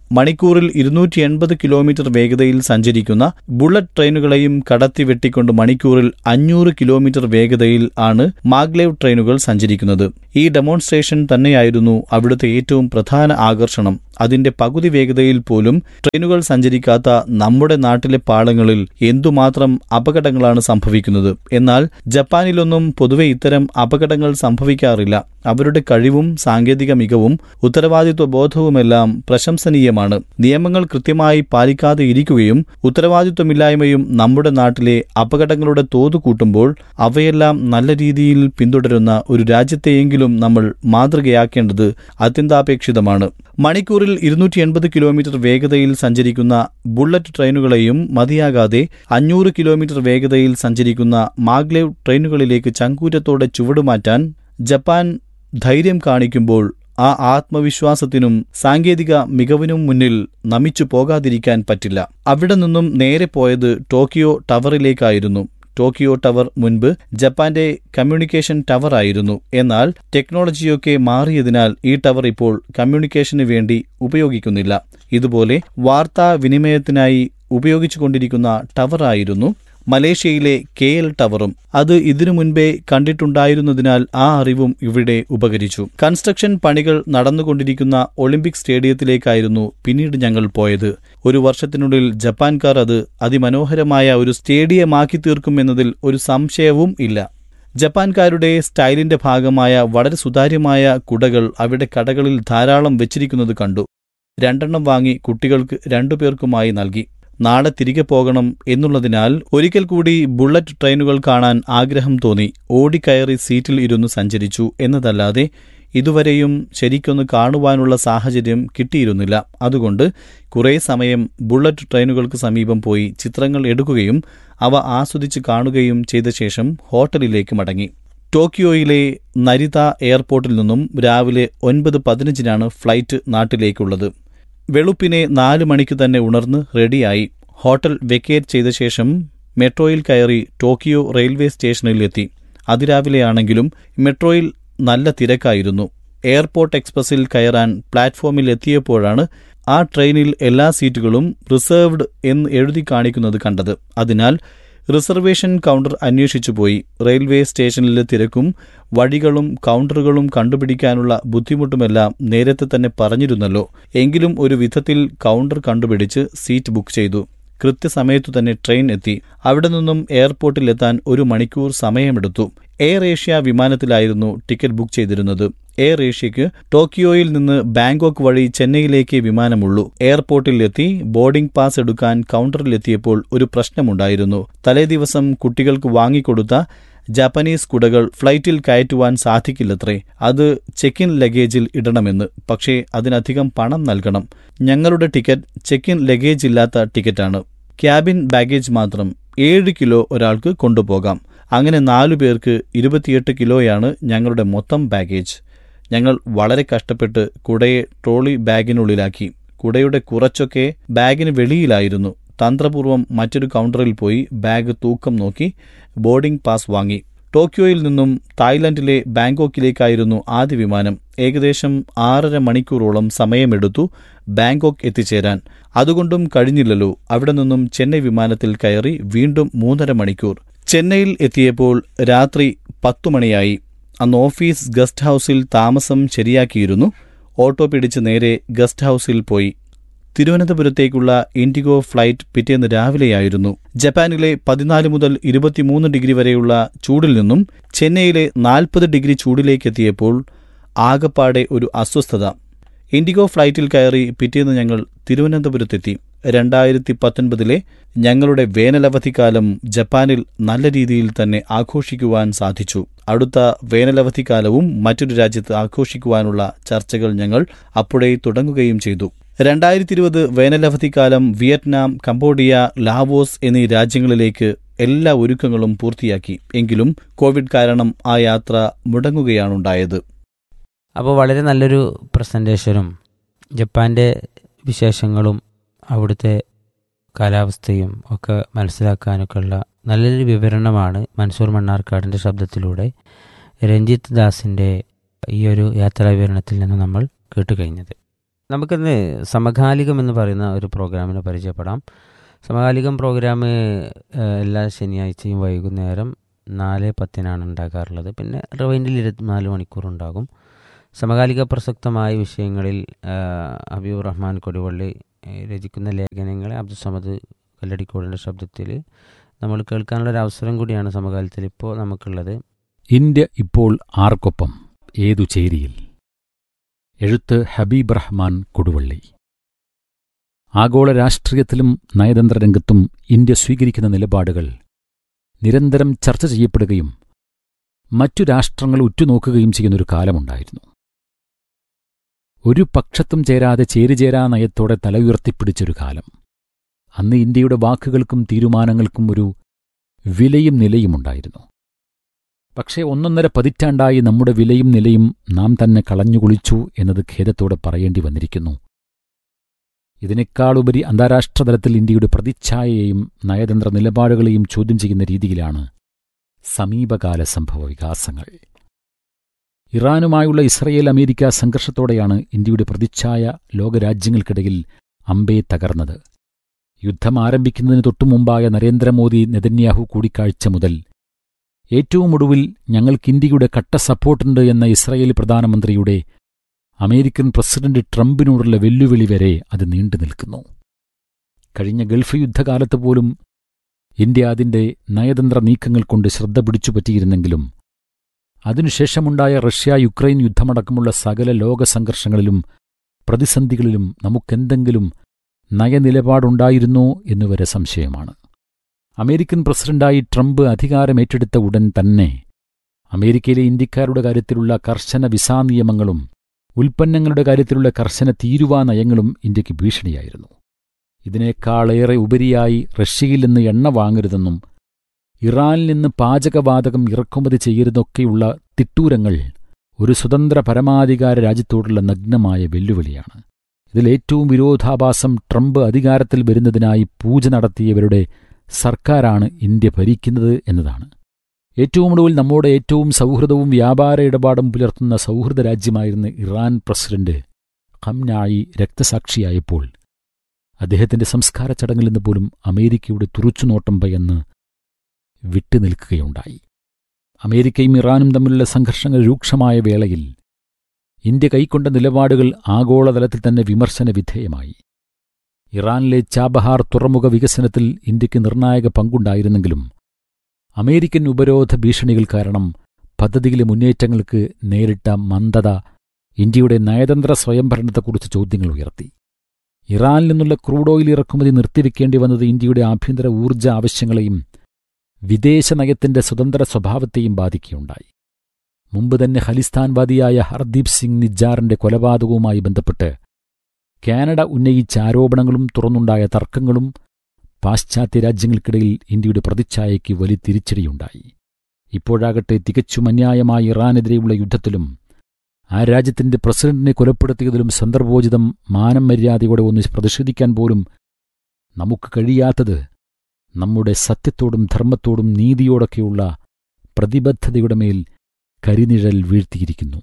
മണിക്കൂറിൽ ഇരുന്നൂറ്റി എൺപത് കിലോമീറ്റർ വേഗതയിൽ സഞ്ചരിക്കുന്ന ബുള്ളറ്റ് ട്രെയിനുകളെയും കടത്തി വെട്ടിക്കൊണ്ട് മണിക്കൂറിൽ അഞ്ഞൂറ് കിലോമീറ്റർ വേഗതയിൽ ആണ് മാഗ്ലേവ് ട്രെയിനുകൾ സഞ്ചരിക്കുന്നത് ഈ ഡെമോൺസ്ട്രേഷൻ തന്നെയായിരുന്നു അവിടുത്തെ ഏറ്റവും പ്രധാന ആകർഷണം അതിന്റെ പകുതി വേഗതയിൽ പോലും ട്രെയിനുകൾ സഞ്ചരിക്കാത്ത നമ്മുടെ നാട്ടിലെ പാളങ്ങളിൽ എന്തുമാത്രം അപകടങ്ങളാണ് സംഭവിക്കുന്നത് എന്നാൽ ജപ്പാനിലൊന്നും പൊതുവെ ഇത്തരം അപകടങ്ങൾ സംഭവിക്കാറില്ല അവരുടെ കഴിവും സാങ്കേതിക മികവും ഉത്തരവാദിത്വ ബോധവുമെല്ലാം പ്രശംസനീയമാണ് നിയമങ്ങൾ കൃത്യമായി പാലിക്കാതെ ഇരിക്കുകയും ഉത്തരവാദിത്വമില്ലായ്മയും നമ്മുടെ നാട്ടിലെ അപകടങ്ങളുടെ തോത് കൂട്ടുമ്പോൾ അവയെല്ലാം നല്ല രീതിയിൽ പിന്തുടരുന്ന ഒരു രാജ്യത്തെയെങ്കിലും നമ്മൾ മാതൃകയാക്കേണ്ടത് അത്യന്താപേക്ഷിതമാണ് മണിക്കൂറിൽ ഇരുന്നൂറ്റി എൺപത് കിലോമീറ്റർ വേഗതയിൽ സഞ്ചരിക്കുന്ന ബുള്ളറ്റ് ട്രെയിനുകളെയും മതിയാകാതെ അഞ്ഞൂറ് കിലോമീറ്റർ വേഗതയിൽ സഞ്ചരിക്കുന്ന മാഗ്ലേവ് ട്രെയിനുകളിലേക്ക് ചങ്കൂറ്റത്തോടെ ചുവടുമാറ്റാൻ ജപ്പാൻ ധൈര്യം കാണിക്കുമ്പോൾ ആ ആത്മവിശ്വാസത്തിനും സാങ്കേതിക മികവിനും മുന്നിൽ നമിച്ചു പോകാതിരിക്കാൻ പറ്റില്ല അവിടെ നിന്നും നേരെ പോയത് ടോക്കിയോ ടവറിലേക്കായിരുന്നു ടോക്കിയോ ടവർ മുൻപ് ജപ്പാന്റെ കമ്മ്യൂണിക്കേഷൻ ടവർ ആയിരുന്നു എന്നാൽ ടെക്നോളജിയൊക്കെ മാറിയതിനാൽ ഈ ടവർ ഇപ്പോൾ കമ്മ്യൂണിക്കേഷന് വേണ്ടി ഉപയോഗിക്കുന്നില്ല ഇതുപോലെ വാർത്താ വിനിമയത്തിനായി ഉപയോഗിച്ചുകൊണ്ടിരിക്കുന്ന ടവറായിരുന്നു മലേഷ്യയിലെ കെ എൽ ടവറും അത് ഇതിനു മുൻപേ കണ്ടിട്ടുണ്ടായിരുന്നതിനാൽ ആ അറിവും ഇവിടെ ഉപകരിച്ചു കൺസ്ട്രക്ഷൻ പണികൾ നടന്നുകൊണ്ടിരിക്കുന്ന ഒളിമ്പിക് സ്റ്റേഡിയത്തിലേക്കായിരുന്നു പിന്നീട് ഞങ്ങൾ പോയത് ഒരു വർഷത്തിനുള്ളിൽ ജപ്പാൻകാർ അത് അതിമനോഹരമായ ഒരു സ്റ്റേഡിയമാക്കി തീർക്കുമെന്നതിൽ ഒരു സംശയവും ഇല്ല ജപ്പാൻകാരുടെ സ്റ്റൈലിന്റെ ഭാഗമായ വളരെ സുതാര്യമായ കുടകൾ അവിടെ കടകളിൽ ധാരാളം വെച്ചിരിക്കുന്നത് കണ്ടു രണ്ടെണ്ണം വാങ്ങി കുട്ടികൾക്ക് രണ്ടുപേർക്കുമായി നൽകി നാളെ തിരികെ പോകണം എന്നുള്ളതിനാൽ ഒരിക്കൽ കൂടി ബുള്ളറ്റ് ട്രെയിനുകൾ കാണാൻ ആഗ്രഹം തോന്നി ഓടിക്കയറി സീറ്റിൽ ഇരുന്ന് സഞ്ചരിച്ചു എന്നതല്ലാതെ ഇതുവരെയും ശരിക്കൊന്ന് കാണുവാനുള്ള സാഹചര്യം കിട്ടിയിരുന്നില്ല അതുകൊണ്ട് കുറേ സമയം ബുള്ളറ്റ് ട്രെയിനുകൾക്ക് സമീപം പോയി ചിത്രങ്ങൾ എടുക്കുകയും അവ ആസ്വദിച്ച് കാണുകയും ചെയ്ത ശേഷം ഹോട്ടലിലേക്ക് മടങ്ങി ടോക്കിയോയിലെ നരിത എയർപോർട്ടിൽ നിന്നും രാവിലെ ഒൻപത് പതിനഞ്ചിനാണ് ഫ്ലൈറ്റ് നാട്ടിലേക്കുള്ളത് വെളുപ്പിനെ നാല് മണിക്ക് തന്നെ ഉണർന്ന് റെഡിയായി ഹോട്ടൽ വെക്കേറ്റ് ചെയ്ത ശേഷം മെട്രോയിൽ കയറി ടോക്കിയോ റെയിൽവേ സ്റ്റേഷനിലെത്തി അതിരാവിലെയാണെങ്കിലും മെട്രോയിൽ നല്ല തിരക്കായിരുന്നു എയർപോർട്ട് എക്സ്പ്രസിൽ കയറാൻ പ്ലാറ്റ്ഫോമിൽ എത്തിയപ്പോഴാണ് ആ ട്രെയിനിൽ എല്ലാ സീറ്റുകളും റിസർവ്ഡ് എന്ന് എഴുതി കാണിക്കുന്നത് കണ്ടത് അതിനാൽ റിസർവേഷൻ കൗണ്ടർ അന്വേഷിച്ചുപോയി റെയിൽവേ സ്റ്റേഷനിലെ തിരക്കും വഴികളും കൗണ്ടറുകളും കണ്ടുപിടിക്കാനുള്ള ബുദ്ധിമുട്ടുമെല്ലാം നേരത്തെ തന്നെ പറഞ്ഞിരുന്നല്ലോ എങ്കിലും ഒരു വിധത്തിൽ കൗണ്ടർ കണ്ടുപിടിച്ച് സീറ്റ് ബുക്ക് ചെയ്തു കൃത്യസമയത്തു തന്നെ ട്രെയിൻ എത്തി അവിടെ നിന്നും എയർപോർട്ടിലെത്താൻ ഒരു മണിക്കൂർ സമയമെടുത്തു എയർ ഏഷ്യ വിമാനത്തിലായിരുന്നു ടിക്കറ്റ് ബുക്ക് ചെയ്തിരുന്നത് എയർ ഏഷ്യയ്ക്ക് ടോക്കിയോയിൽ നിന്ന് ബാങ്കോക്ക് വഴി ചെന്നൈയിലേക്ക് വിമാനമുള്ളൂ എയർപോർട്ടിലെത്തി ബോർഡിംഗ് പാസ് എടുക്കാൻ കൗണ്ടറിലെത്തിയപ്പോൾ ഒരു പ്രശ്നമുണ്ടായിരുന്നു തലേദിവസം കുട്ടികൾക്ക് വാങ്ങിക്കൊടുത്ത ജാപ്പനീസ് കുടകൾ ഫ്ലൈറ്റിൽ കയറ്റുവാൻ സാധിക്കില്ലത്രേ അത് ചെക്ക് ഇൻ ലഗേജിൽ ഇടണമെന്ന് പക്ഷേ അതിനധികം പണം നൽകണം ഞങ്ങളുടെ ടിക്കറ്റ് ചെക്ക് ഇൻ ലഗേജ് ഇല്ലാത്ത ടിക്കറ്റാണ് ക്യാബിൻ ബാഗേജ് മാത്രം ഏഴ് കിലോ ഒരാൾക്ക് കൊണ്ടുപോകാം അങ്ങനെ നാലു പേർക്ക് ഇരുപത്തിയെട്ട് കിലോയാണ് ഞങ്ങളുടെ മൊത്തം ബാഗേജ് ഞങ്ങൾ വളരെ കഷ്ടപ്പെട്ട് കുടയെ ട്രോളി ബാഗിനുള്ളിലാക്കി കുടയുടെ കുറച്ചൊക്കെ ബാഗിന് വെളിയിലായിരുന്നു തന്ത്രപൂർവ്വം മറ്റൊരു കൗണ്ടറിൽ പോയി ബാഗ് തൂക്കം നോക്കി ബോർഡിംഗ് പാസ് വാങ്ങി ടോക്കിയോയിൽ നിന്നും തായ്ലൻഡിലെ ബാങ്കോക്കിലേക്കായിരുന്നു ആദ്യ വിമാനം ഏകദേശം ആറര മണിക്കൂറോളം സമയമെടുത്തു ബാങ്കോക്ക് എത്തിച്ചേരാൻ അതുകൊണ്ടും കഴിഞ്ഞില്ലല്ലോ അവിടെ നിന്നും ചെന്നൈ വിമാനത്തിൽ കയറി വീണ്ടും മൂന്നര മണിക്കൂർ ചെന്നൈയിൽ എത്തിയപ്പോൾ രാത്രി പത്തു മണിയായി അന്ന് ഓഫീസ് ഗസ്റ്റ് ഹൌസിൽ താമസം ശരിയാക്കിയിരുന്നു ഓട്ടോ പിടിച്ച് നേരെ ഗസ്റ്റ് ഹൌസിൽ പോയി തിരുവനന്തപുരത്തേക്കുള്ള ഇൻഡിഗോ ഫ്ലൈറ്റ് പിറ്റേന്ന് രാവിലെയായിരുന്നു ജപ്പാനിലെ പതിനാല് മുതൽ ഇരുപത്തിമൂന്ന് ഡിഗ്രി വരെയുള്ള ചൂടിൽ നിന്നും ചെന്നൈയിലെ നാൽപ്പത് ഡിഗ്രി ചൂടിലേക്കെത്തിയപ്പോൾ ആകപ്പാടെ ഒരു അസ്വസ്ഥത ഇൻഡിഗോ ഫ്ലൈറ്റിൽ കയറി പിറ്റേന്ന് ഞങ്ങൾ തിരുവനന്തപുരത്തെത്തി രണ്ടായിരത്തി പത്തൊൻപതിലെ ഞങ്ങളുടെ വേനലവധിക്കാലം ജപ്പാനിൽ നല്ല രീതിയിൽ തന്നെ ആഘോഷിക്കുവാൻ സാധിച്ചു അടുത്ത വേനലവധിക്കാലവും മറ്റൊരു രാജ്യത്ത് ആഘോഷിക്കുവാനുള്ള ചർച്ചകൾ ഞങ്ങൾ അപ്പോഴേ തുടങ്ങുകയും ചെയ്തു രണ്ടായിരത്തി ഇരുപത് വേനലവധിക്കാലം വിയറ്റ്നാം കംബോഡിയ ലാവോസ് എന്നീ രാജ്യങ്ങളിലേക്ക് എല്ലാ ഒരുക്കങ്ങളും പൂർത്തിയാക്കി എങ്കിലും കോവിഡ് കാരണം ആ യാത്ര മുടങ്ങുകയാണുണ്ടായത് അപ്പോൾ വളരെ നല്ലൊരു പ്രസൻറ്റേഷനും ജപ്പാൻ്റെ വിശേഷങ്ങളും അവിടുത്തെ കാലാവസ്ഥയും ഒക്കെ മനസ്സിലാക്കാനൊക്കെയുള്ള നല്ലൊരു വിവരണമാണ് മൻസൂർ മണ്ണാർക്കാടിൻ്റെ ശബ്ദത്തിലൂടെ രഞ്ജിത്ത് ദാസിൻ്റെ ഈ ഒരു യാത്രാ വിവരണത്തിൽ നിന്ന് നമ്മൾ കേട്ടുകഴിഞ്ഞത് നമുക്കിന്ന് സമകാലികം എന്ന് പറയുന്ന ഒരു പ്രോഗ്രാമിനെ പരിചയപ്പെടാം സമകാലികം പ്രോഗ്രാം ഏഹ്, എല്ലാ ശനിയാഴ്ചയും വൈകുന്നേരം നാല് പത്തിനാണ് ഉണ്ടാകാറുള്ളത് പിന്നെ റിവൈൻഡിൽ ഇരുപത്തിനാല് മണിക്കൂർ ഉണ്ടാകും സമകാലിക പ്രസക്തമായ വിഷയങ്ങളിൽ ഏഹ്, ഹബീബ് റഹ്മാൻ കൊടിവള്ളി ഏഹ്, രചിക്കുന്ന ലേഖനങ്ങളെ അബ്ദുസമദ് കല്ലടിക്കോടിൻ്റെ ശബ്ദത്തിൽ നമ്മൾ കേൾക്കാനുള്ള ഒരു അവസരം കൂടിയാണ് സമകാലത്തിൽ ഇപ്പോൾ നമുക്കുള്ളത് ഇന്ത്യ ഇപ്പോൾ ആർക്കൊപ്പം ഏതു ചേരിയിൽ എഴുത്ത് ഹബീബ് റഹ്മാൻ കൊടുവള്ളി ആഗോള രാഷ്ട്രീയത്തിലും നയതന്ത്ര രംഗത്തും ഇന്ത്യ സ്വീകരിക്കുന്ന നിലപാടുകൾ നിരന്തരം ചർച്ച ചെയ്യപ്പെടുകയും മറ്റു രാഷ്ട്രങ്ങൾ ഉറ്റുനോക്കുകയും ചെയ്യുന്നൊരു കാലമുണ്ടായിരുന്നു ഒരു പക്ഷത്തും ചേരാതെ ചേരിചേരാ നയത്തോടെ തല ഉയർത്തിപ്പിടിച്ചൊരു കാലം അന്ന് ഇന്ത്യയുടെ വാക്കുകൾക്കും തീരുമാനങ്ങൾക്കും ഒരു വിലയും നിലയുമുണ്ടായിരുന്നു പക്ഷേ ഒന്നൊന്നര പതിറ്റാണ്ടായി നമ്മുടെ വിലയും നിലയും നാം തന്നെ കളഞ്ഞുകുളിച്ചു എന്നത് ഖേദത്തോടെ പറയേണ്ടി വന്നിരിക്കുന്നു ഇതിനേക്കാളുപരി അന്താരാഷ്ട്ര തലത്തിൽ ഇന്ത്യയുടെ പ്രതിച്ഛായയെയും നയതന്ത്ര നിലപാടുകളെയും ചോദ്യം ചെയ്യുന്ന രീതിയിലാണ് സമീപകാല സംഭവ വികാസങ്ങൾ ഇറാനുമായുള്ള ഇസ്രയേൽ അമേരിക്ക സംഘർഷത്തോടെയാണ് ഇന്ത്യയുടെ പ്രതിച്ഛായ ലോകരാജ്യങ്ങൾക്കിടയിൽ അമ്പേ തകർന്നത് യുദ്ധം ആരംഭിക്കുന്നതിന് തൊട്ടുമുമ്പായ നരേന്ദ്രമോദി നെതന്യാഹു കൂടിക്കാഴ്ച മുതൽ ഏറ്റവും ഒടുവിൽ ഞങ്ങൾക്ക് ഇന്ത്യയുടെ കട്ട സപ്പോർട്ടുണ്ട് എന്ന ഇസ്രായേൽ പ്രധാനമന്ത്രിയുടെ അമേരിക്കൻ പ്രസിഡന്റ് ട്രംപിനോടുള്ള വെല്ലുവിളി വരെ അത് നീണ്ടു നിൽക്കുന്നു കഴിഞ്ഞ ഗൾഫ് യുദ്ധകാലത്ത് പോലും ഇന്ത്യ അതിന്റെ നയതന്ത്ര നീക്കങ്ങൾ കൊണ്ട് ശ്രദ്ധ പിടിച്ചുപറ്റിയിരുന്നെങ്കിലും അതിനുശേഷമുണ്ടായ റഷ്യ യുക്രൈൻ യുദ്ധമടക്കമുള്ള സകല ലോക സംഘർഷങ്ങളിലും പ്രതിസന്ധികളിലും നമുക്കെന്തെങ്കിലും നയനിലപാടുണ്ടായിരുന്നോ എന്നുവരെ സംശയമാണ് അമേരിക്കൻ പ്രസിഡന്റായി ട്രംപ് അധികാരമേറ്റെടുത്ത ഉടൻ തന്നെ അമേരിക്കയിലെ ഇന്ത്യക്കാരുടെ കാര്യത്തിലുള്ള കർശന വിസാ നിയമങ്ങളും ഉൽപ്പന്നങ്ങളുടെ കാര്യത്തിലുള്ള കർശന തീരുവാ നയങ്ങളും ഇന്ത്യക്ക് ഭീഷണിയായിരുന്നു ഇതിനേക്കാളേറെ ഉപരിയായി റഷ്യയിൽ നിന്ന് എണ്ണ വാങ്ങരുതെന്നും ഇറാനിൽ നിന്ന് പാചകവാതകം ഇറക്കുമതി ചെയ്യരുതൊക്കെയുള്ള തിട്ടൂരങ്ങൾ ഒരു സ്വതന്ത്ര പരമാധികാര രാജ്യത്തോടുള്ള നഗ്നമായ വെല്ലുവിളിയാണ് ഇതിലേറ്റവും വിരോധാഭാസം ട്രംപ് അധികാരത്തിൽ വരുന്നതിനായി പൂജ നടത്തിയവരുടെ സർക്കാരാണ് ഇന്ത്യ ഭരിക്കുന്നത് എന്നതാണ് ഏറ്റവും ഒടുവിൽ നമ്മോട് ഏറ്റവും സൗഹൃദവും വ്യാപാര ഇടപാടും പുലർത്തുന്ന സൗഹൃദ രാജ്യമായിരുന്ന ഇറാൻ പ്രസിഡന്റ് ഖംനായി രക്തസാക്ഷിയായപ്പോൾ അദ്ദേഹത്തിന്റെ സംസ്കാര ചടങ്ങിൽ നിന്ന് പോലും അമേരിക്കയുടെ തുറച്ചുനോട്ടം ഭയന്ന് വിട്ടുനിൽക്കുകയുണ്ടായി അമേരിക്കയും ഇറാനും തമ്മിലുള്ള സംഘർഷങ്ങൾ രൂക്ഷമായ വേളയിൽ ഇന്ത്യ കൈക്കൊണ്ട നിലപാടുകൾ ആഗോളതലത്തിൽ തന്നെ വിമർശന വിധേയമായി ഇറാനിലെ ചാബഹാർ തുറമുഖ വികസനത്തിൽ ഇന്ത്യക്ക് നിർണായക പങ്കുണ്ടായിരുന്നെങ്കിലും അമേരിക്കൻ ഉപരോധ ഭീഷണികൾ കാരണം പദ്ധതിയിലെ മുന്നേറ്റങ്ങൾക്ക് നേരിട്ട മന്ദത ഇന്ത്യയുടെ നയതന്ത്ര സ്വയംഭരണത്തെക്കുറിച്ച് ചോദ്യങ്ങൾ ഉയർത്തി ഇറാനിൽ നിന്നുള്ള ക്രൂഡ് ഓയിൽ ഇറക്കുമതി നിർത്തിവെക്കേണ്ടി വന്നത് ഇന്ത്യയുടെ ആഭ്യന്തര ഊർജ്ജ ആവശ്യങ്ങളെയും വിദേശ നയത്തിന്റെ സ്വതന്ത്ര സ്വഭാവത്തെയും ബാധിക്കുകയുണ്ടായി മുമ്പ് തന്നെ ഖലിസ്ഥാൻവാദിയായ ഹർദീപ് സിംഗ് നിജാറിന്റെ കൊലപാതകവുമായി ബന്ധപ്പെട്ട് കാനഡ ഉന്നയിച്ച ആരോപണങ്ങളും തുറന്നുണ്ടായ തർക്കങ്ങളും പാശ്ചാത്യ രാജ്യങ്ങൾക്കിടയിൽ ഇന്ത്യയുടെ പ്രതിച്ഛായയ്ക്ക് വലിയ തിരിച്ചടിയുണ്ടായി ഇപ്പോഴാകട്ടെ തികച്ചും അന്യായമായ ഇറാനെതിരെയുള്ള യുദ്ധത്തിലും ആ രാജ്യത്തിന്റെ പ്രസിഡന്റിനെ കൊലപ്പെടുത്തിയതിലും സന്ദർഭോചിതം മാനം മര്യാദയോടെ ഒന്ന് പ്രതിഷേധിക്കാൻ പോലും നമുക്ക് കഴിയാത്തത് നമ്മുടെ സത്യത്തോടും ധർമ്മത്തോടും നീതിയോടൊക്കെയുള്ള പ്രതിബദ്ധതയുടെ മേൽ കരിനിഴൽ വീഴ്ത്തിയിരിക്കുന്നു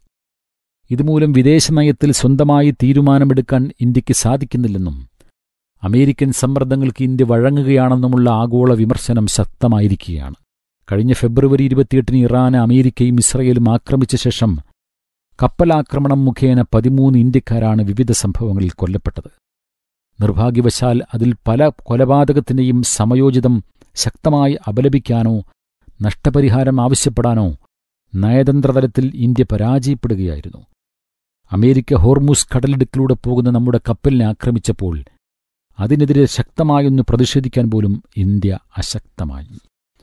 ഇതുമൂലം വിദേശനയത്തിൽ സ്വന്തമായി തീരുമാനമെടുക്കാൻ ഇന്ത്യക്ക് സാധിക്കുന്നില്ലെന്നും അമേരിക്കൻ സമ്മർദ്ദങ്ങൾക്ക് ഇന്ത്യ വഴങ്ങുകയാണെന്നുമുള്ള ആഗോള വിമർശനം ശക്തമായിരിക്കുകയാണ് കഴിഞ്ഞ ഫെബ്രുവരി ഇരുപത്തിയെട്ടിന് ഇറാൻ അമേരിക്കയും ഇസ്രയേലും ആക്രമിച്ച ശേഷം കപ്പലാക്രമണം മുഖേന പതിമൂന്ന് ഇന്ത്യക്കാരാണ് വിവിധ സംഭവങ്ങളിൽ കൊല്ലപ്പെട്ടത് നിർഭാഗ്യവശാൽ അതിൽ പല കൊലപാതകത്തിന്റെയും സമയോചിതം ശക്തമായി അപലപിക്കാനോ നഷ്ടപരിഹാരം ആവശ്യപ്പെടാനോ നയതന്ത്രതലത്തിൽ ഇന്ത്യ പരാജയപ്പെടുകയായിരുന്നു അമേരിക്ക ഹോർമുസ് കടലിടുക്കിലൂടെ പോകുന്ന നമ്മുടെ കപ്പലിനെ ആക്രമിച്ചപ്പോൾ അതിനെതിരെ ശക്തമായൊന്ന് പ്രതിഷേധിക്കാൻ പോലും ഇന്ത്യ അശക്തമായി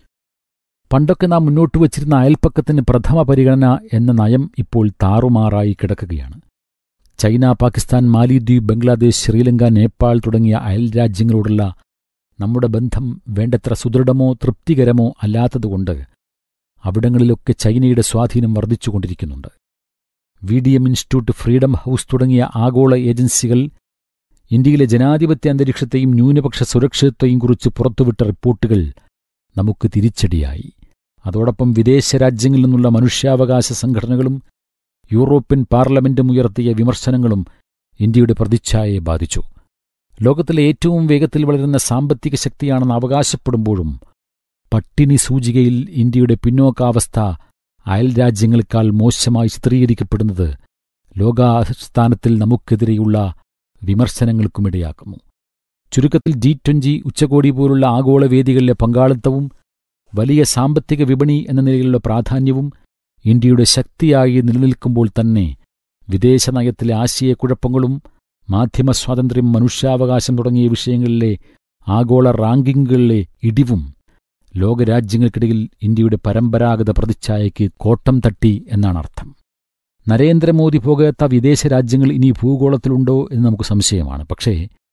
പണ്ടൊക്കെ നാം മുന്നോട്ട് വച്ചിരുന്ന അയൽപ്പക്കത്തിന് പ്രഥമ പരിഗണന എന്ന നയം ഇപ്പോൾ താറുമാറായി കിടക്കുകയാണ് ചൈന പാകിസ്ഥാൻ മാലിദ്വീപ് ബംഗ്ലാദേശ് ശ്രീലങ്ക നേപ്പാൾ തുടങ്ങിയ അയൽ രാജ്യങ്ങളോടുള്ള നമ്മുടെ ബന്ധം വേണ്ടത്ര സുദൃഢമോ തൃപ്തികരമോ അല്ലാത്തതുകൊണ്ട് അവിടങ്ങളിലൊക്കെ ചൈനയുടെ സ്വാധീനം വർദ്ധിച്ചുകൊണ്ടിരിക്കുന്നുണ്ട് V D M institute Freedom House തുടങ്ങിയ ആഗോള ഏജൻസികൾ ഇന്ത്യയിലെ ജനാധിപത്യ അന്തരീക്ഷത്തെയും ന്യൂനപക്ഷ സുരക്ഷിതത്വയും കുറിച്ച് പുറത്തുവിട്ട റിപ്പോർട്ടുകൾ നമുക്ക് തിരിച്ചടിയായി അതോടൊപ്പം വിദേശ രാജ്യങ്ങളിൽ നിന്നുള്ള മനുഷ്യാവകാശ സംഘടനകളും യൂറോപ്യൻ പാർലമെന്റും ഉയർത്തിയ വിമർശനങ്ങളും ഇന്ത്യയുടെ പ്രതിച്ഛായയെ ബാധിച്ചു ലോകത്തിലെ ഏറ്റവും വേഗത്തിൽ വളരുന്ന സാമ്പത്തിക ശക്തിയാണെന്ന് അവകാശപ്പെടുമ്പോഴും പട്ടിണി സൂചികയിൽ ഇന്ത്യയുടെ പിന്നോക്കാവസ്ഥ അയൽ രാജ്യങ്ങളെക്കാൾ മോശമായി ചിത്രീകരിക്കപ്പെടുന്നത് ലോകാസ്ഥാനത്തിൽ നമുക്കെതിരെയുള്ള വിമർശനങ്ങൾക്കുമിടയാക്കുന്നു ചുരുക്കത്തിൽ ജി ട്വന്റി ഉച്ചകോടി പോലുള്ള ആഗോള വേദികളിലെ പങ്കാളിത്തവും വലിയ സാമ്പത്തിക വിപണി എന്ന നിലയിലുള്ള പ്രാധാന്യവും ഇന്ത്യയുടെ ശക്തിയായി നിലനിൽക്കുമ്പോൾ തന്നെ വിദേശ നയത്തിലെ ആശയക്കുഴപ്പങ്ങളും മാധ്യമസ്വാതന്ത്ര്യം മനുഷ്യാവകാശം തുടങ്ങിയ വിഷയങ്ങളിലെ ആഗോള റാങ്കിങ്ങുകളിലെ ഇടിവും ലോകരാജ്യങ്ങൾക്കിടയിൽ ഇന്ത്യയുടെ പരമ്പരാഗത പ്രതിച്ഛായയ്ക്ക് കോട്ടം തട്ടി എന്നാണ് അർത്ഥം നരേന്ദ്രമോദി പോകാത്ത വിദേശ രാജ്യങ്ങൾ ഇനി ഭൂഗോളത്തിലുണ്ടോ എന്ന് നമുക്ക് സംശയമാണ് പക്ഷേ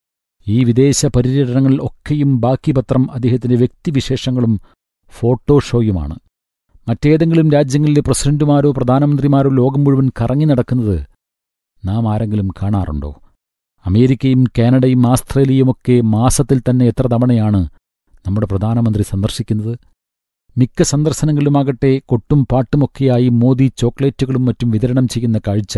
ഈ വിദേശ പര്യടനങ്ങൾ ഒക്കെയും ബാക്കി പത്രം അദ്ദേഹത്തിന്റെ വ്യക്തിവിശേഷങ്ങളും ഫോട്ടോ ഷോയുമാണ് മറ്റേതെങ്കിലും രാജ്യങ്ങളിലെ പ്രസിഡന്റുമാരോ പ്രധാനമന്ത്രിമാരോ ലോകം മുഴുവൻ കറങ്ങി നടക്കുന്നത് നാം ആരെങ്കിലും കാണാറുണ്ടോ അമേരിക്കയും കാനഡയും ആസ്ട്രേലിയയുമൊക്കെ മാസത്തിൽ തന്നെ എത്ര തവണയാണ് നമ്മുടെ പ്രധാനമന്ത്രി സന്ദർശിക്കുന്നത് മിക്ക സന്ദർശനങ്ങളിലുമാകട്ടെ കൊട്ടും പാട്ടുമൊക്കെയായി മോദി ചോക്ലേറ്റുകളും മറ്റും വിതരണം ചെയ്യുന്ന കാഴ്ച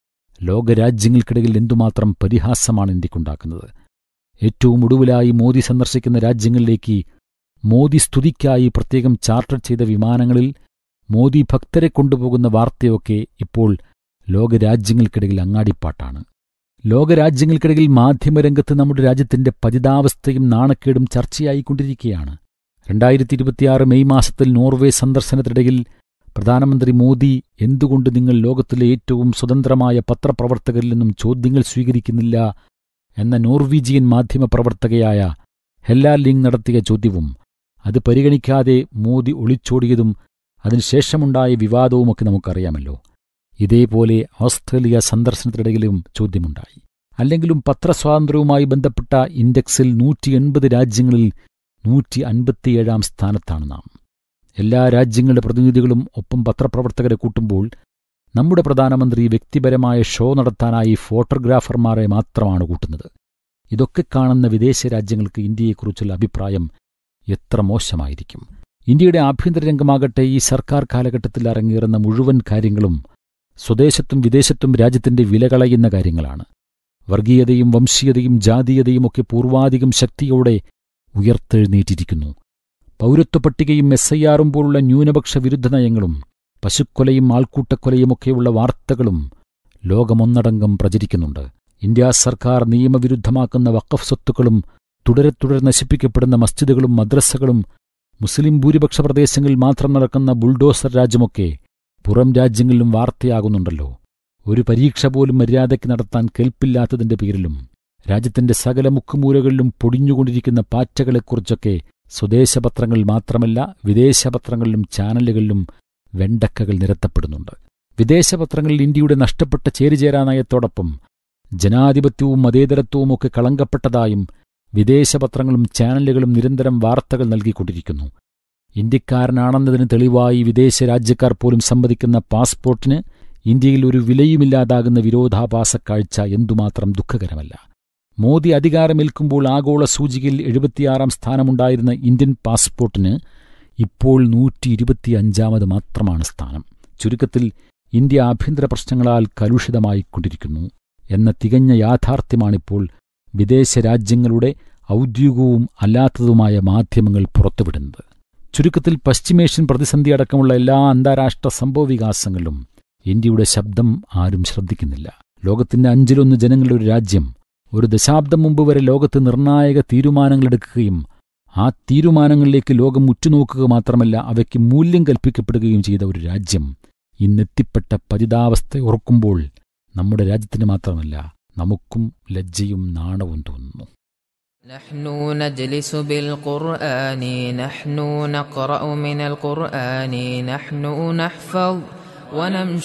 ലോകരാജ്യങ്ങൾക്കിടയിൽ എന്തുമാത്രം പരിഹാസമാണ് ഇന്ത്യക്കുണ്ടാക്കുന്നത് ഏറ്റവും ഒടുവിലായി മോദി സന്ദർശിക്കുന്ന രാജ്യങ്ങളിലേക്ക് മോദി സ്തുതിക്കായി പ്രത്യേകം ചാർട്ടർ ചെയ്ത വിമാനങ്ങളിൽ മോദി ഭക്തരെ കൊണ്ടുപോകുന്ന വാർത്തയൊക്കെ ഇപ്പോൾ ലോകരാജ്യങ്ങൾക്കിടയിൽ അങ്ങാടിപ്പാട്ടാണ് ലോകരാജ്യങ്ങൾക്കിടയിൽ മാധ്യമരംഗത്ത് നമ്മുടെ രാജ്യത്തിന്റെ പതിതാവസ്ഥയും നാണക്കേടും ചർച്ചയായിക്കൊണ്ടിരിക്കുകയാണ് രണ്ടായിരത്തി ഇരുപത്തിയാറ് മെയ് മാസത്തിൽ നോർവേ സന്ദർശനത്തിനിടയിൽ പ്രധാനമന്ത്രി മോദി എന്തുകൊണ്ട് നിങ്ങൾ ലോകത്തിലെ ഏറ്റവും സ്വതന്ത്രമായ പത്രപ്രവർത്തകരിൽ നിന്നും ചോദ്യങ്ങൾ സ്വീകരിക്കുന്നില്ല എന്ന നോർവീജിയൻ മാധ്യമപ്രവർത്തകയായ ഹെല്ലാ ലിങ് നടത്തിയ ചോദ്യവും അത് പരിഗണിക്കാതെ മോദി ഒളിച്ചോടിയതും അതിനുശേഷമുണ്ടായ വിവാദവുമൊക്കെ നമുക്കറിയാമല്ലോ ഇതേപോലെ ഓസ്ട്രേലിയ സന്ദർശനത്തിനിടയിലും ചോദ്യമുണ്ടായി അല്ലെങ്കിലും പത്രസ്വാതന്ത്ര്യവുമായി ബന്ധപ്പെട്ട ഇൻഡെക്സിൽ നൂറ്റി എൺപത് രാജ്യങ്ങളിൽ നൂറ്റി അൻപത്തിയേഴാം സ്ഥാനത്താണ് നാം എല്ലാ രാജ്യങ്ങളുടെ പ്രതിനിധികളും ഒപ്പം പത്രപ്രവർത്തകരെ കൂട്ടുമ്പോൾ നമ്മുടെ പ്രധാനമന്ത്രി വ്യക്തിപരമായ ഷോ നടത്താനായി ഫോട്ടോഗ്രാഫർമാരെ മാത്രമാണ് കൂട്ടുന്നത് ഇതൊക്കെ കാണുന്ന വിദേശ രാജ്യങ്ങൾക്ക് ഇന്ത്യയെക്കുറിച്ചുള്ള അഭിപ്രായം എത്ര മോശമായിരിക്കും ഇന്ത്യയുടെ ആഭ്യന്തര രംഗമാകട്ടെ ഈ സർക്കാർ കാലഘട്ടത്തിൽ അരങ്ങേറുന്ന മുഴുവൻ കാര്യങ്ങളും സ്വദേശത്തും വിദേശത്തും രാജ്യത്തിന്റെ വിലകളയുന്ന കാര്യങ്ങളാണ് വർഗീയതയും വംശീയതയും ജാതീയതയും ഒക്കെ പൂർവാധികം ശക്തിയോടെ ഉയർത്തെഴുന്നേറ്റിരിക്കുന്നു പൗരത്വ പട്ടികയും എസ് ഐ ആറും പോലുള്ള ന്യൂനപക്ഷ വിരുദ്ധ നയങ്ങളും പശുക്കൊലയും ആൾക്കൂട്ടക്കൊലയുമൊക്കെയുള്ള വാർത്തകളും ലോകമൊന്നടങ്കം പ്രചരിക്കുന്നുണ്ട് ഇന്ത്യാ സർക്കാർ നിയമവിരുദ്ധമാക്കുന്ന വഖഫ് സ്വത്തുക്കളും തുടരെ തുടരെ നശിപ്പിക്കപ്പെടുന്ന മസ്ജിദുകളും മദ്രസകളും മുസ്ലിം ഭൂരിപക്ഷ പ്രദേശങ്ങളിൽ മാത്രം നടക്കുന്ന ബുൾഡോസർ രാജ്യമൊക്കെ പുറം രാജ്യങ്ങളിലും വാർത്തയാകുന്നുണ്ടല്ലോ ഒരു പരീക്ഷ പോലും മര്യാദയ്ക്ക് നടത്താൻ കേൾപ്പില്ലാത്തതിന്റെ പേരിലും രാജ്യത്തിന്റെ സകല മുക്കുമൂലകളിലും പൊടിഞ്ഞുകൊണ്ടിരിക്കുന്ന പാറ്റകളെക്കുറിച്ചൊക്കെ സ്വദേശപത്രങ്ങളിൽ മാത്രമല്ല വിദേശപത്രങ്ങളിലും ചാനലുകളിലും വെണ്ടക്കകൾ നിരത്തപ്പെടുന്നുണ്ട് വിദേശപത്രങ്ങളിൽ ഇന്ത്യയുടെ നഷ്ടപ്പെട്ട ചേരിചേരാ നയത്തോടൊപ്പം ജനാധിപത്യവും മതേതരത്വവുമൊക്കെ കളങ്കപ്പെട്ടതായും വിദേശപത്രങ്ങളും ചാനലുകളും നിരന്തരം വാർത്തകൾ നൽകിക്കൊണ്ടിരിക്കുന്നു ഇന്ത്യക്കാരനാണെന്നതിന് തെളിവായി വിദേശ രാജ്യക്കാർ പോലും സമ്മതിക്കുന്ന പാസ്പോർട്ടിന് ഇന്ത്യയിൽ ഒരു വിലയുമില്ലാതാകുന്ന വിരോധാഭാസ കാഴ്ച എന്തുമാത്രം ദുഃഖകരമല്ല മോദി അധികാരമേൽക്കുമ്പോൾ ആഗോള സൂചികയിൽ എഴുപത്തിയാറാം സ്ഥാനമുണ്ടായിരുന്ന ഇന്ത്യൻ പാസ്പോർട്ടിന് ഇപ്പോൾ നൂറ്റി ഇരുപത്തിയഞ്ചാമത് മാത്രമാണ് സ്ഥാനം ചുരുക്കത്തിൽ ഇന്ത്യ ആഭ്യന്തര പ്രശ്നങ്ങളാൽ കലുഷിതമായിക്കൊണ്ടിരിക്കുന്നു എന്ന തികഞ്ഞ യാഥാർത്ഥ്യമാണിപ്പോൾ വിദേശ രാജ്യങ്ങളുടെ ഔദ്യോഗികവും അല്ലാത്തതുമായ മാധ്യമങ്ങൾ പുറത്തുവിടുന്നത് ചുരുക്കത്തിൽ പശ്ചിമേഷ്യൻ പ്രതിസന്ധി അടക്കമുള്ള എല്ലാ അന്താരാഷ്ട്ര സംഭവവികാസങ്ങളിലും ഇന്ത്യയുടെ ശബ്ദം ആരും ശ്രദ്ധിക്കുന്നില്ല ലോകത്തിന്റെ അഞ്ചിലൊന്ന് ജനങ്ങളുടെ ഒരു രാജ്യം ഒരു ദശാബ്ദം മുമ്പ് വരെ ലോകത്ത് നിർണായക തീരുമാനങ്ങളെടുക്കുകയും ആ തീരുമാനങ്ങളിലേക്ക് ലോകം ഉറ്റുനോക്കുക മാത്രമല്ല അവയ്ക്ക് മൂല്യം കൽപ്പിക്കപ്പെടുകയും ചെയ്ത ഒരു രാജ്യം ഇന്നെത്തിപ്പെട്ട പതിതാവസ്ഥ ഓർക്കുമ്പോൾ നമ്മുടെ രാജ്യത്തിന് മാത്രമല്ല നമുക്കും ലജ്ജയും നാണവും തോന്നുന്നു نحن نجلس بالقرآن نحن نقرأ من القرآن نحن نحفظ ونمشي